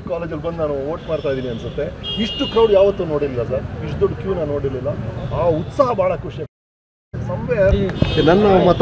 ಕಾಲೇಜಲ್ಲಿ ಬಂದು ನಾನು ವೋಟ್ ಮಾಡ್ತಾ ಇದ್ದೀನಿ ಅನ್ಸುತ್ತೆ ಇಷ್ಟು ಕ್ರೌಡ್ ಯಾವತ್ತೂ ನೋಡಿಲ್ಲ ಸರ್ ಇಷ್ಟು ದೊಡ್ಡ ಕ್ಯೂ ನಾನು ನೋಡಿರಲಿಲ್ಲ ಆ ಉತ್ಸಾಹ ಭಾಳ ಖುಷಿ Somewhere ನನ್ನ ಮತ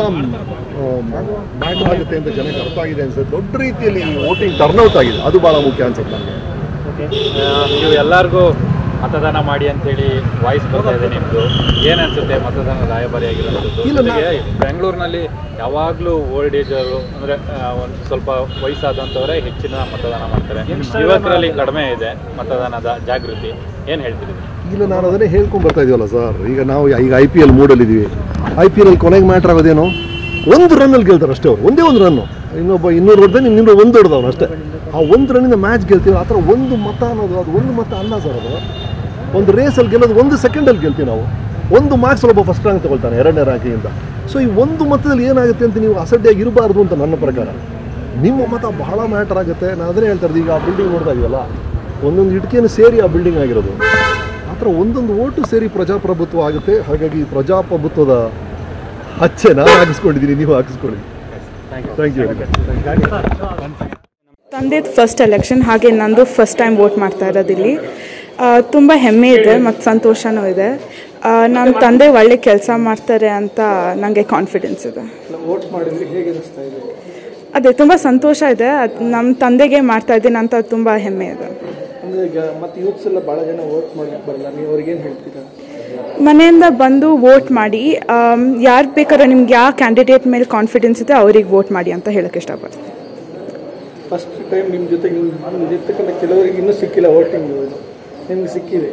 ಮ್ಯಾಟರ್ ಆಗುತ್ತೆ ಅಂತ ಜನಕ್ಕೆ ಅರ್ಥ ಆಗಿದೆ ಅನ್ಸುತ್ತೆ ದೊಡ್ಡ ರೀತಿಯಲ್ಲಿ ವೋಟಿಂಗ್ ಟರ್ನ್ಔಟ್ ಆಗಿದೆ ಅದು ಭಾಳ ಮುಖ್ಯ ಅನ್ಸುತ್ತೆ ನನಗೆ ನೀವು ಎಲ್ಲರಿಗೂ ಮತದಾನ ಮಾಡಿ ಅಂತೇಳಿ ವಾಯ್ಸ್ ಬರ್ತಾ ಇದೆ ನಿಮ್ಮದು ಏನು ಅನ್ಸುತ್ತೆ ಮತದಾನ ರಾಯಭಾರಿಯಾಗಿರೋದು ಇಲ್ಲ, ನಾ- ಜೊತೆಗೆ ಬೆಂಗಳೂರಿನಲ್ಲಿ ಯಾವಾಗಲೂ ಓಲ್ಡ್ ಏಜ್ ಅವರು ಅಂದರೆ ಒಂದು ಸ್ವಲ್ಪ ವಯಸ್ಸಾದಂಥವರೇ ಹೆಚ್ಚಿನ ಮತದಾನ ಮಾಡ್ತಾರೆ ಯುವಕರಲ್ಲಿ ಕಡಿಮೆ ಇದೆ ಮತದಾನದ ಜಾಗೃತಿ ಏನು ಹೇಳ್ತೀರಿ ಇಲ್ಲ ನಾನು ಅದನ್ನೇ ಹೇಳ್ಕೊಂಡು ಬರ್ತಾ ಇದೀವಲ್ಲ ಸರ್ ಈಗ ನಾವು ಈಗ ಐ ಪಿ ಎಲ್ ಮೂಡಲ್ಲಿದ್ದೀವಿ ಐ ಪಿ ಎಲ್ ಅಲ್ಲಿ ಕೊನೆಗೆ ಮ್ಯಾಟ್ರ್ ಆಗೋದೇನು ಒಂದು ರನ್ನಲ್ಲಿ ಗೆಲ್ತಾರೆ ಅಷ್ಟೇ ಅವ್ರು ಒಂದೇ ಒಂದು ರನ್ನು ಇನ್ನೊಬ್ಬ ಇನ್ನೂರು ಹೊಡೆದ ಇನ್ನೂರು ಒಂದು ಹೊಡೆದವನು ಅಷ್ಟೇ ಆ ಒಂದು ರನ್ನಿಂದ ಮ್ಯಾಚ್ ಗೆಲ್ತೀವಿ ಆ ಥರ ಒಂದು ಮತ ಅನ್ನೋದು ಅದು ಒಂದು ಮತ ಅಲ್ಲ ಸರ್ ಅದು ಒಂದು ರೇಸಲ್ಲಿ ಗೆಲ್ಲೋದು ಒಂದು ಸೆಕೆಂಡಲ್ಲಿ ಗೆಲ್ತೀವಿ ನಾವು ಒಂದು ಮಾರ್ಕ್ಸ್ ಒಬ್ಬ ಫಸ್ಟ್ ರ್ಯಾಂಕ್ ತಗೊಳ್ತಾನೆ ಎರಡನೇ ರ್ಯಾಂಕಿಂದ ಸೊ ಈ ಒಂದು ಮತದಲ್ಲಿ ಏನಾಗುತ್ತೆ ಅಂತ ನೀವು ಅಸಡ್ಡೆಯಾಗಿ ಇರಬಾರ್ದು ಅಂತ ನನ್ನ ಪ್ರಕಾರ ನಿಮ್ಮ ಮತ ಬಹಳ ಮ್ಯಾಟರ್ ಆಗುತ್ತೆ ನಾನು ಅದನ್ನೇ ಹೇಳ್ತಾ ಇರೋದು ಈಗ ಆ ಬಿಲ್ಡಿಂಗ್ ನೋಡ್ತಾ ಇದೀವಲ್ಲ ಒಂದೊಂದು ಇಟ್ಕೆಯನ್ನು ಸೇರಿ ಆ ಬಿಲ್ಡಿಂಗ್ ಆಗಿರೋದು ಆ ಥರ ಒಂದೊಂದು ಓಟು ಸೇರಿ ಪ್ರಜಾಪ್ರಭುತ್ವ ಆಗುತ್ತೆ ಹಾಗಾಗಿ ಈ ಪ್ರಜಾಪ್ರಭುತ್ವದ ಹಚ್ಚೆ ನಾನು ಹಾಕಿಸ್ಕೊಂಡಿದ್ದೀನಿ ನೀವು ಹಾಕಿಸ್ಕೊಳ್ಳಿ ಥ್ಯಾಂಕ್ ಯು ವೆರಿ ಮಚ್ ತಂದೆದು ಫಸ್ಟ್ ಎಲೆಕ್ಷನ್ ಹಾಗೆ ನಂದು ಫಸ್ಟ್ ಟೈಮ್ ವೋಟ್ ಮಾಡ್ತಾ ಇರೋದಿಲ್ಲಿ ತುಂಬ ಹೆಮ್ಮೆ ಇದೆ ಮತ್ತು ಸಂತೋಷನೂ ಇದೆ ನಮ್ಮ ತಂದೆ ಒಳ್ಳೆ ಕೆಲಸ ಮಾಡ್ತಾರೆ ಅಂತ ನನಗೆ ಕಾನ್ಫಿಡೆನ್ಸ್ ಇದೆ ವೋಟ್ ಮಾಡಿದ್ರೆ ಹೇಗೆ ಅನಿಸ್ತಾ ಇದೆ ಅದೇ ತುಂಬ ಸಂತೋಷ ಇದೆ ಅದು ನಮ್ಮ ತಂದೆಗೆ ಮಾಡ್ತಾ ಇದ್ದೀನಿ ಅಂತ ತುಂಬ ಹೆಮ್ಮೆ ಇದೆ ಅಂದರೆ ಈಗ ಮತ್ತೆ ಯೂತ್ಸ್ ಎಲ್ಲ ಭಾಳ ಜನ ವೋಟ್ ಮಾಡಲಿಕ್ಕೆ ಬರಲ್ಲ ನೀವು ಅವ್ರಿಗೇನು ಹೇಳ್ತೀರಾ ಮನೆಯಿಂದ ಬಂದು ವೋಟ್ ಮಾಡಿ ಯಾರು ಬೇಕಾದ್ರೆ ನಿಮ್ಗೆ ಯಾವ ಕ್ಯಾಂಡಿಡೇಟ್ ಮೇಲೆ ಕಾನ್ಫಿಡೆನ್ಸ್ ಇದೆ ಅವ್ರಿಗೆ ವೋಟ್ ಮಾಡಿ ಅಂತ ಹೇಳೋಕ್ಕೆ ಇಷ್ಟಪಡ್ತೀನಿ ಫಸ್ಟ್ ಟೈಮ್ ನಿಮ್ಮ ಜೊತೆಗೆ ನಿಮ್ಮ ಇರ್ತಕ್ಕಂಥ ಕೆಲವರಿಗೆ ಇನ್ನೂ ಸಿಕ್ಕಿಲ್ಲ ವೋಟಿಂಗ್ ನಿಮ್ಗೆ ಸಿಕ್ಕಿದೆ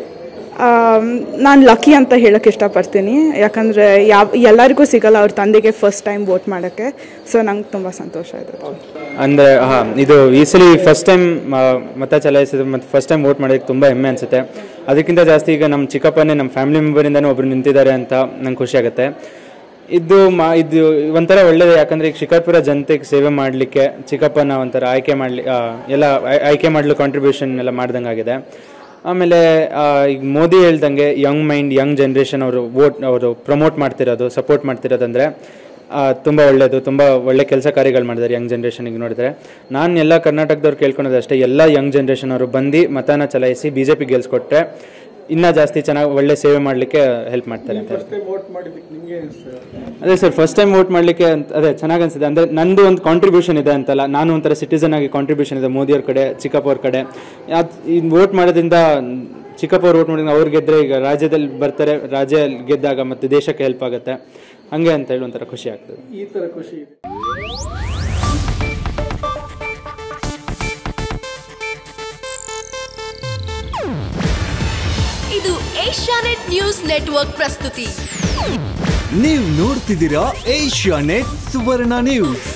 ನಾನು ಲಕ್ಕಿ ಅಂತ ಹೇಳೋಕ್ಕೆ ಇಷ್ಟಪಡ್ತೀನಿ ಯಾಕಂದರೆ ಯಾವ ಎಲ್ಲರಿಗೂ ಸಿಗಲ್ಲ ಅವ್ರ ತಂದೆಗೆ ಫಸ್ಟ್ ಟೈಮ್ ವೋಟ್ ಮಾಡೋಕ್ಕೆ ಸೊ ನಂಗೆ ತುಂಬ ಸಂತೋಷ ಇದೆ ಅಂದರೆ ಹಾಂ ಇದು ಈ ಸಲ ಫಸ್ಟ್ ಟೈಮ್ ಮತ ಚಲಾಯಿಸಿದ ಮತ್ತು ಫಸ್ಟ್ ಟೈಮ್ ವೋಟ್ ಮಾಡೋದಕ್ಕೆ ತುಂಬ ಹೆಮ್ಮೆ ಅನಿಸುತ್ತೆ ಅದಕ್ಕಿಂತ ಜಾಸ್ತಿ ಈಗ ನಮ್ಮ ಚಿಕ್ಕಪ್ಪನೇ ನಮ್ಮ ಫ್ಯಾಮಿಲಿ ಮೆಂಬರಿಂದನೇ ಒಬ್ರು ನಿಂತಿದ್ದಾರೆ ಅಂತ ನಂಗೆ ಖುಷಿ ಆಗುತ್ತೆ ಇದು ಮಾ ಇದು ಒಂಥರ ಒಳ್ಳೇದು ಯಾಕಂದರೆ ಈಗ ಶಿಕಾರ್ಪುರ ಜನತೆಗೆ ಸೇವೆ ಮಾಡಲಿಕ್ಕೆ ಚಿಕ್ಕಪ್ಪನ ಒಂಥರ ಆಯ್ಕೆ ಮಾಡಲಿ ಎಲ್ಲ ಆಯ್- ಆಯ್ಕೆ ಮಾಡಲು ಕಾಂಟ್ರಿಬ್ಯೂಷನ್ ಎಲ್ಲ ಮಾಡ್ದಂಗೆ ಆಗಿದೆ ಆಮೇಲೆ ಆ, ಈಗ ಮೋದಿ ಹೇಳ್ದಂಗೆ ಯಂಗ್ ಮೈಂಡ್ ಯಂಗ್ ಜನ್ರೇಷನ್ ಅವರು ವೋಟ್ ಅವರು ಪ್ರಮೋಟ್ ಮಾಡ್ತಿರೋದು ಸಪೋರ್ಟ್ ಮಾಡ್ತಿರೋದಂದರೆ ತುಂಬ ಒಳ್ಳೆಯದು ತುಂಬ ಒಳ್ಳೆ ಕೆಲಸ ಕಾರ್ಯಗಳು ಮಾಡಿದ್ದಾರೆ ಯಂಗ್ ಜನ್ರೇಷನಿಗೆ ನೋಡಿದ್ರೆ ನಾನು ಎಲ್ಲ ಕರ್ನಾಟಕದವ್ರು ಕೇಳ್ಕೊಳೋದು ಅಷ್ಟೇ ಎಲ್ಲ ಯಂಗ್ ಜನ್ರೇಷನ್ ಅವರು ಬಂದು ಮತನ ಚಲಾಯಿಸಿ ಬಿ ಜೆ ಪಿ ಗೆಲ್ಸ್ಕೊಟ್ರೆ ಇನ್ನೂ ಜಾಸ್ತಿ ಚೆನ್ನಾಗಿ ಒಳ್ಳೆ ಸೇವೆ ಮಾಡಲಿಕ್ಕೆ ಹೆಲ್ಪ್ ಮಾಡ್ತಾರೆ ಅಂತ ಫಸ್ಟ್ ಟೈಮ್ ವೋಟ್ ಮಾಡಿದ್ದಕ್ಕೆ ನಿಮಗೆ ಅನಿಸ್ತದೆ ಅದೇ ಸರ್ ಫಸ್ಟ್ ಟೈಮ್ ವೋಟ್ ಮಾಡಲಿಕ್ಕೆ ಅದೇ ಚೆನ್ನಾಗಿ ಅನ್ಸಿದೆ ಅಂದರೆ ನಂದು ಒಂದು ಕಾಂಟ್ರಿಬ್ಯೂಷನ್ ಇದೆ ಅಂತಲ್ಲ ನಾನು ಒಂಥರ ಸಿಟಿಸನ್ ಆಗಿ ಕಾಂಟ್ರಿಬ್ಯೂಷನ್ ಇದೆ ಮೋದಿಯವ್ರ ಕಡೆ ಚಿಕ್ಕಪ್ಪವ್ರ ಕಡೆ ಅದು ಈ ವೋಟ್ ಮಾಡೋದ್ರಿಂದ ಚಿಕ್ಕಪ್ಪವ್ರು ವೋಟ್ ಮಾಡಿದ್ರೆ ಅವ್ರು ಗೆದ್ದರೆ ಈಗ ರಾಜ್ಯದಲ್ಲಿ ಬರ್ತಾರೆ ರಾಜ್ಯ ಗೆದ್ದಾಗ ಮತ್ತು ದೇಶಕ್ಕೆ ಹೆಲ್ಪ್ ಆಗುತ್ತೆ ಹಂಗೆ ಅಂತ ಹೇಳಿ ಒಂಥರ ಖುಷಿ ಆಗ್ತದೆ ಈ ಥರ ಖುಷಿ ಇದೆ ಇದು ಏಷ್ಯಾನೆಟ್ ನ್ಯೂಸ್ ನೆಟ್ವರ್ಕ್ ಪ್ರಸ್ತುತಿ ನೀವು ನೋಡ್ತಿದ್ದೀರಾ ಏಷ್ಯಾ ನೆಟ್ ಸುವರ್ಣ ನ್ಯೂಸ್